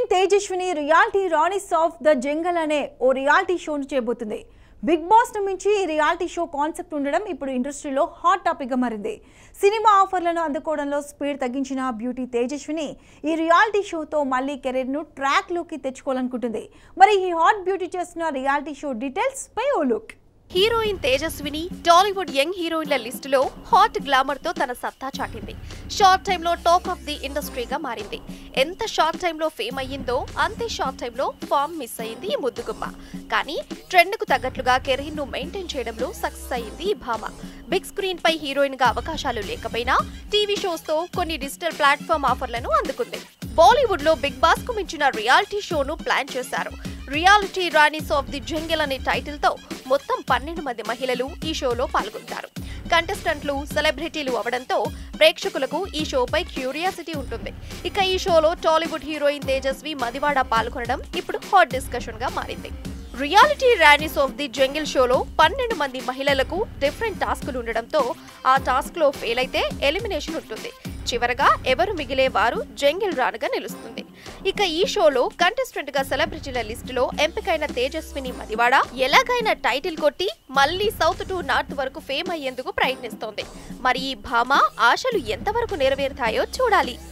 heroine Tejaswini reality Ranis of the jungle అనే ఓ reality షోను చేయబోతుంది బిగ్ బాస్ ను మించి ఈ రియాలిటీ షో కాన్సెప్ట్ ఉండడం ఇప్పుడు ఇండస్ట్రీలో హాట్ టాపిక్ గా మారింది సినిమా ఆఫర్లను అందుకోవడంలో స్పీడ్ తగ్గించిన బ్యూటీ తేజస్విని ఈ రియాలిటీ షోతో మళ్ళీ కెరీర్ ను ట్రాక్ లోకి తెచ్చుకోవాలనుకుంటుంది మరి ఈ హాట్ బ్యూటీ చేస్తున్న రియాలిటీ షో డీటెయిల్స్ పై ఓ look heroine Tejaswini Tollywood young హీరోయిన్ల లిస్టులో హాట్ గ్లామర్ తో తన సత్తా చాటింది షార్ట్ టైంలో టాక్ ఆఫ్ ది ఇండస్ట్రీగా మారింది ఎంత షార్ట్ టైంలో ఫేమ్ అయ్యిందో అంతే షార్ట్ టైంలో ఫామ్ మిస్ అయింది ఈ ముద్దుగుమ్మ కానీ ట్రెండ్ కు తగ్గట్లుగా కెరీర్ ను మెయింటైన్ చేయడంలో సక్సెస్ అయింది ఈ భామ బిగ్ స్క్రీన్ పై హీరోయిన్ గా అవకాశాలు లేకపోయినా టీవీ షోస్ తో కొన్ని డిజిటల్ ప్లాట్ఫామ్ ఆఫర్లను అందుకుంది బాలీవుడ్ లో బిగ్ బాస్ కు మించిన రియాలిటీ షోను ప్లాన్ చేశారు reality Ranis of the jungle అనే టైటిల్ తో మొత్తం పన్నెండు మంది మహిళలు ఈ షోలో పాల్గొంటారు కంటెస్టెంట్లు సెలబ్రిటీలు అవడంతో ప్రేక్షకులకు ఈ షోపై క్యూరియాసిటీ ఉంటుంది ఇక ఈ షోలో టాలీవుడ్ హీరోయిన్ తేజస్వి మదివాడ పాల్గొనడం ఇప్పుడు హాట్ డిస్కషన్ గా మారింది reality Ranis of the jungle షోలో పన్నెండు మంది మహిళలకు డిఫరెంట్ టాస్కులు ఉండడంతో ఆ టాస్క్ లో ఫెయిల్ అయితే ఎలిమినేషన్ ఉంటుంది చివరగా ఎవరు మిగిలే వారు జంగిల్ రానుగా నిలుస్తుంది ఇక ఈ షోలో కంటెస్టెంట్ గా సెలబ్రిటీల లిస్టులో ఎంపికైన తేజస్విని మదివాడ ఎలాగైనా టైటిల్ కొట్టి మళ్ళీ సౌత్ టు నార్త్ వరకు ఫేమ్ అయ్యేందుకు ప్రయత్నిస్తోంది మరి ఈ భామ ఆశలు ఎంతవరకు నెరవేరుతాయో చూడాలి